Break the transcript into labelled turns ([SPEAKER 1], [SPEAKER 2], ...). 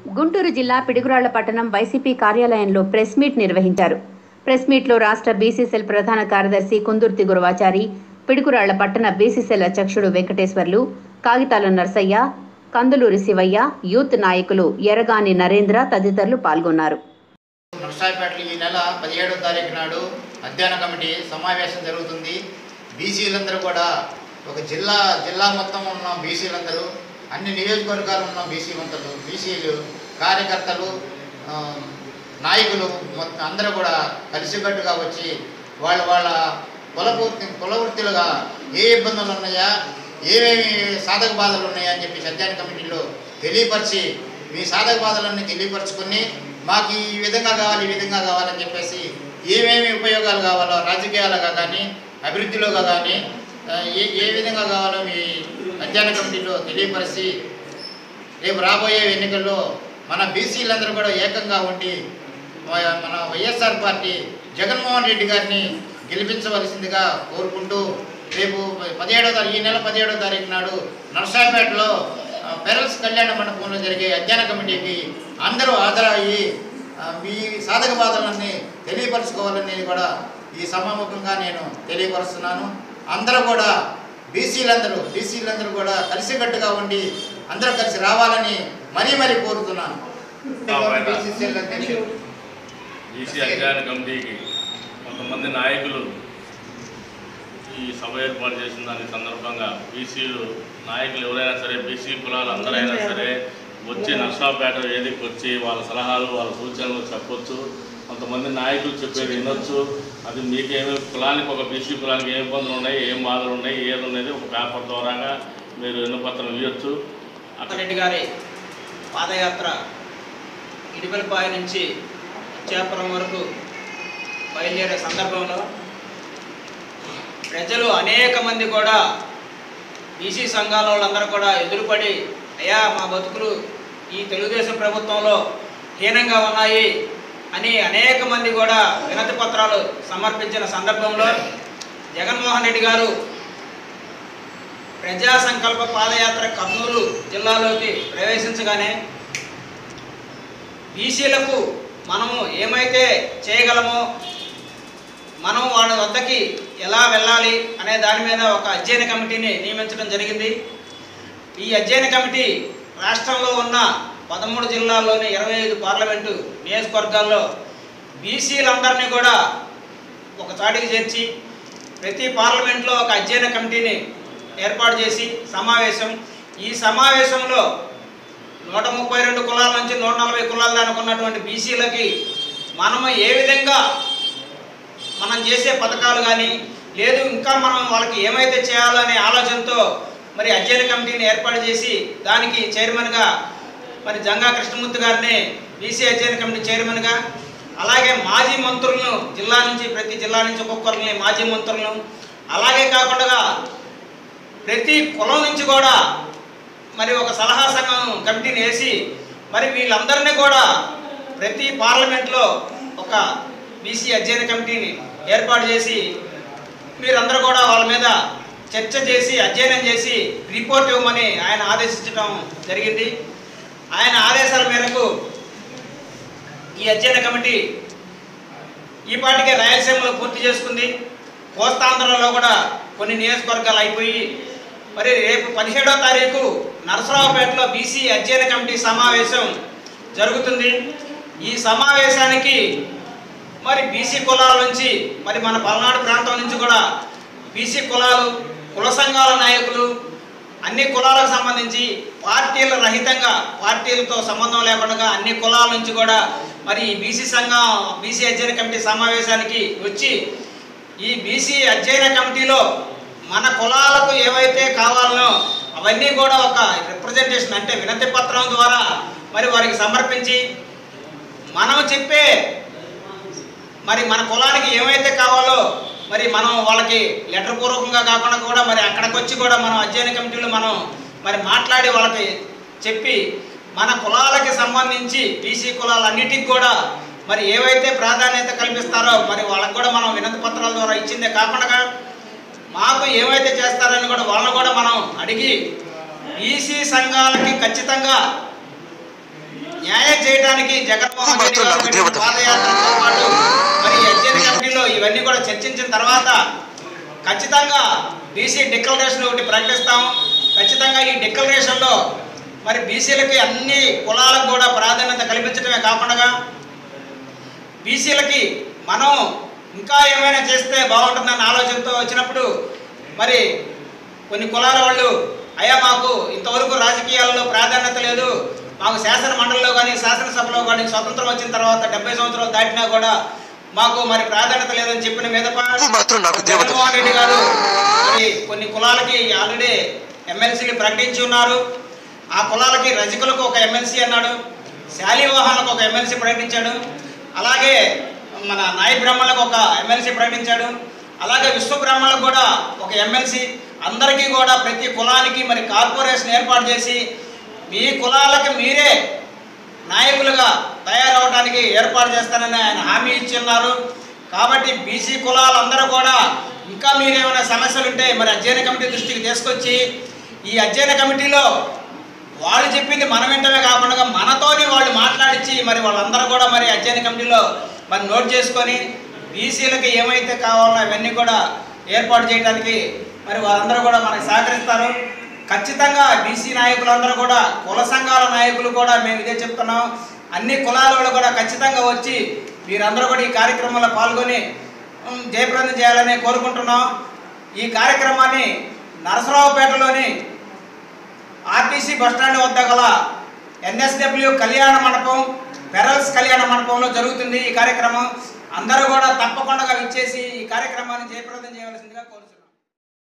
[SPEAKER 1] గుంటూరు జిల్లా పిడుగురాళ్ల పట్టణం వైసీపీ కార్యాలయంలో ప్రెస్ మీట్ నిర్వహించారు ప్రెస్ మీట్లో రాష్ట్ర బీసీసీఎల్ ప్రధాన కార్యదర్శి కుందుర్తి గురువాచారి పిడుగురాళ్ల పట్టణ బీసీసీఎల్ అధ్యక్షుడు వెంకటేశ్వర్లు కాగితాల నర్సయ్య కందులూరి శివయ్య యూత్ నాయకులు ఎరగాని నరేంద్ర తదితరులు పాల్గొన్నారు
[SPEAKER 2] నర్సాయిపేటలో ఈ నెల పదిహేడో తారీఖు నాడు అధ్యయన కమిటీ సమావేశం జరుగుతుంది బీసీలందరూ కూడా ఒక జిల్లా జిల్లా మొత్తం ఉన్న బీసీలందరూ అన్ని నియోజకవర్గాలు ఉన్న బీసీలందరూ బీసీలు కార్యకర్తలు ఆ, నాయకులు మొత్తం అందరూ కూడా కలిసికట్టుగా వచ్చి వాళ్ళ వాళ్ళ కులపూర్తి కులవృత్తులుగా ఏ ఇబ్బందులు ఉన్నాయా ఏమేమి సాధక బాధలు ఉన్నాయా అని చెప్పి అధ్యయన కమిటీలో తెలియపరిచి మీ సాధక బాధలన్నీ తెలియపరచుకొని మాకు ఈ విధంగా కావాలి ఈ విధంగా కావాలని చెప్పేసి ఏమేమి ఉపయోగాలు కావాలో రాజకీయాలుగా కానీ అభివృద్ధిలోగా కానీ ఆ, ఏ ఏ విధంగా కావాలో మీ అధ్యయన కమిటీలో తెలియపరిచి రేపు రాబోయే ఎన్నికల్లో మన బీసీలందరూ కూడా ఏకంగా ఉండి మ- మన వైఎస్ఆర్ పార్టీ జగన్మోహన్ రెడ్డి గారిని గెలిపించవలసిందిగా కోరుకుంటూ రేపు పదిహేడో తారీఖు ఈ నెల పదిహేడో తారీఖు నాడు నర్సాపేటలో ఆ, పెరల్స్ కళ్యాణ మండపంలో జరిగే అధ్యయన కమిటీకి అందరూ హాజరయ్యి ఆ, మీ సాధక బాధలన్నీ తెలియపరచుకోవాలని కూడా ఈ సమాముఖంగా నేను తెలియపరుస్తున్నాను అందరూ కూడా బీసీలందరూ బీసీలందరూ కూడా కలిసికట్టుగా ఉండి అందరూ కలిసి రావాలని మరీ మరీ కోరుతున్నాను బీసీసీఎల్ అధ్యక్షుడు
[SPEAKER 3] బీసీ అధ్యయన కమిటీకి కొంతమంది నాయకులు ఈ సభ ఏర్పాటు చేసిన దాని సందర్భంగా బీసీలు నాయకులు ఎవరైనా సరే బీసీ కులాలు అందరైనా సరే వచ్చి నర్సాపేట వేదికకి వచ్చి వాళ్ళ సలహాలు వాళ్ళ సూచనలు చెప్పొచ్చు కొంతమంది నాయకులు చెప్పేది వినొచ్చు అది మీకేమి కులానికి ఒక బీసీ కులానికి ఏ ఇబ్బందులు ఉన్నాయి ఏం బాధలు ఉన్నాయి ఏది ఉన్నది ఒక పేపర్ ద్వారాగా మీరు వినపత్రం ఇవ్వచ్చు
[SPEAKER 4] రెడ్డి గారి పాదయాత్ర ఇడిపల్లిపాయ నుంచి ఇచ్చాపురం వరకు బయలుదేరే సందర్భంలో ప్రజలు అనేక మంది కూడా బీసీ సంఘాల వాళ్ళందరూ కూడా ఎదురుపడి అయ్యా మా బతుకులు ఈ తెలుగుదేశం ప్రభుత్వంలో హీనంగా ఉన్నాయి అని అనేక మంది కూడా వినతి పత్రాలు సమర్పించిన సందర్భంలో జగన్మోహన్ రెడ్డి గారు ప్రజా సంకల్ప పాదయాత్ర కర్నూలు జిల్లాలోకి ప్రవేశించగానే బీసీలకు మనము ఏమైతే చేయగలమో మనం వాళ్ళ వద్దకి ఎలా వెళ్ళాలి అనే దాని మీద ఒక అధ్యయన కమిటీని నియమించడం జరిగింది ఈ అధ్యయన కమిటీ రాష్ట్రంలో ఉన్న పదమూడు జిల్లాల్లోని ఇరవై ఐదు పార్లమెంటు నియోజకవర్గాల్లో బీసీలందరినీ కూడా ఒక చాటికి చేర్చి ప్రతి పార్లమెంట్లో ఒక అధ్యయన కమిటీని ఏర్పాటు చేసి సమావేశం ఈ సమావేశంలో నూట ముప్పై రెండు కులాల నుంచి నూట నలభై కులాల దానికి ఉన్నటువంటి బీసీలకి మనము ఏ విధంగా మనం చేసే పథకాలు కానీ లేదు ఇంకా మనం వాళ్ళకి ఏమైతే చేయాలో అనే ఆలోచనతో మరి అధ్యయన కమిటీని ఏర్పాటు చేసి దానికి చైర్మన్గా మరి జంగా కృష్ణమూర్తి గారిని బీసీ అధ్యయన కమిటీ చైర్మన్గా అలాగే మాజీ మంత్రులను జిల్లా నుంచి ప్రతి జిల్లా నుంచి ఒక్కొక్కరిని మాజీ మంత్రులను అలాగే కాకుండా ప్రతి కులం నుంచి కూడా మరి ఒక సలహా సంఘం కమిటీని వేసి మరి వీళ్ళందరినీ కూడా ప్రతి పార్లమెంట్లో ఒక బీసీ అధ్యయన కమిటీని ఏర్పాటు చేసి మీరందరూ కూడా వాళ్ళ మీద చర్చ చేసి అధ్యయనం చేసి రిపోర్ట్ ఇవ్వమని ఆయన ఆదేశించడం జరిగింది ఆయన ఆదేశాల మేరకు ఈ అధ్యయన కమిటీ ఈ పాటికే రాయలసీమలో పూర్తి చేసుకుంది కోస్తాంధ్రలో కూడా కొన్ని నియోజకవర్గాలు అయిపోయి మరి రేపు పదిహేడో తారీఖు నరసరావుపేటలో బీసీ అధ్యయన కమిటీ సమావేశం జరుగుతుంది ఈ సమావేశానికి మరి బీసీ కులాల నుంచి మరి మన పల్నాడు ప్రాంతం నుంచి కూడా బీసీ కులాలు కుల సంఘాల నాయకులు అన్ని కులాలకు సంబంధించి పార్టీల రహితంగా పార్టీలతో సంబంధం లేకుండా అన్ని కులాల నుంచి కూడా మరి ఈ బీసీ సంఘం బీసీ అధ్యయన కమిటీ సమావేశానికి వచ్చి ఈ బీసీ అధ్యయన కమిటీలో మన కులాలకు ఏవైతే కావాలనో అవన్నీ కూడా ఒక రిప్రజెంటేషన్ అంటే వినతి పత్రం ద్వారా మరి వారికి సమర్పించి మనం చెప్పే మరి మన కులానికి ఏమైతే కావాలో మరి మనం వాళ్ళకి లెటర్ పూర్వకంగా కాకుండా కూడా మరి అక్కడికి వచ్చి కూడా మనం అధ్యయన కమిటీలో మనం మరి మాట్లాడి వాళ్ళకి చెప్పి మన కులాలకి సంబంధించి బీసీ కులాలన్నిటికి కూడా మరి ఏవైతే ప్రాధాన్యత కల్పిస్తారో మరి వాళ్ళకి కూడా మనం వినతి పత్రాల ద్వారా ఇచ్చిందే కాకుండా మాకు ఏమైతే చేస్తారని కూడా వాళ్ళని కూడా మనం అడిగి బీసీ సంఘాలకి ఖచ్చితంగా న్యాయం చేయడానికి జగన్మోహన్ రెడ్డి గారు పెట్టిన పాదయాత్రతో పాటు మరి ఈ అధ్యయన కమిటీలో ఇవన్నీ కూడా చర్చించిన తర్వాత ఖచ్చితంగా బీసీ డిక్లరేషన్ ఒకటి ప్రకటిస్తాం ఖచ్చితంగా ఈ డిక్లరేషన్లో మరి బీసీలకి అన్ని కులాలకు కూడా ప్రాధాన్యత కల్పించడమే కాకుండా బీసీలకి మనం ఇంకా ఏమైనా చేస్తే బాగుంటుందన్న ఆలోచనతో వచ్చినప్పుడు మరి కొన్ని కులాల వాళ్ళు అయ్యా మాకు ఇంతవరకు రాజకీయాల్లో ప్రాధాన్యత లేదు మాకు శాసన మండలిలో కానీ శాసనసభలో కానీ స్వతంత్రం వచ్చిన తర్వాత డెబ్బై సంవత్సరాలు దాటినా కూడా మాకు మరి ప్రాధాన్యత లేదని చెప్పిన మీద
[SPEAKER 5] మాత్రం నాకు దేవత.
[SPEAKER 4] జగన్మోహన్ రెడ్డి గారు మరి కొన్ని కులాలకి ఆల్రెడీ ఎమ్మెల్సీలు ప్రకటించి ఉన్నారు ఆ కులాలకి రజకులకు ఒక ఎమ్మెల్సీ అన్నాడు శాలివాహనులకు ఒక ఎమ్మెల్సీ ప్రకటించాడు అలాగే మన నాయ బ్రాహ్మణులకు ఒక ఎమ్మెల్సీ ప్రకటించాడు అలాగే విశ్వ బ్రాహ్మణులకు కూడా ఒక ఎమ్మెల్సీ అందరికీ కూడా ప్రతి కులానికి మరి కార్పొరేషన్ ఏర్పాటు చేసి మీ కులాలకు మీరే నాయకులుగా తయారవడానికి ఏర్పాటు చేస్తానని ఆయన హామీ ఇచ్చి ఉన్నారు కాబట్టి బీసీ కులాలందరూ కూడా ఇంకా మీరేమైనా సమస్యలు ఉంటే మరి అధ్యయన కమిటీ దృష్టికి తీసుకొచ్చి ఈ అధ్యయన కమిటీలో వాళ్ళు చెప్పింది మనం వింటమే కాకుండా మనతోనే వాళ్ళు మాట్లాడించి మరి వాళ్ళందరూ కూడా మరి అధ్యయన కమిటీలో మరి నోట్ చేసుకొని బీసీలకి ఏమైతే కావాలో అవన్నీ కూడా ఏర్పాటు చేయడానికి మరి వారందరూ కూడా మనకు సహకరిస్తారు ఖచ్చితంగా బీసీ నాయకులందరూ కూడా కుల సంఘాల నాయకులు కూడా మేము ఇదే చెప్తున్నాం అన్ని కులాల వాళ్ళు కూడా ఖచ్చితంగా వచ్చి మీరందరూ కూడా ఈ కార్యక్రమంలో పాల్గొని ఉమ్, జయప్రదం చేయాలని కోరుకుంటున్నాం ఈ కార్యక్రమాన్ని నరసరావుపేటలోని ఆర్టీసీ బస్టాండ్ వద్ద గల ఎన్ఎస్డబ్ల్యూ కళ్యాణ మండపం పెరల్స్ కళ్యాణ మండపంలో జరుగుతుంది ఈ కార్యక్రమం అందరూ కూడా తప్పకుండా విచ్చేసి ఈ కార్యక్రమాన్ని జయప్రదం చేయవలసిందిగా కోరుతున్నాను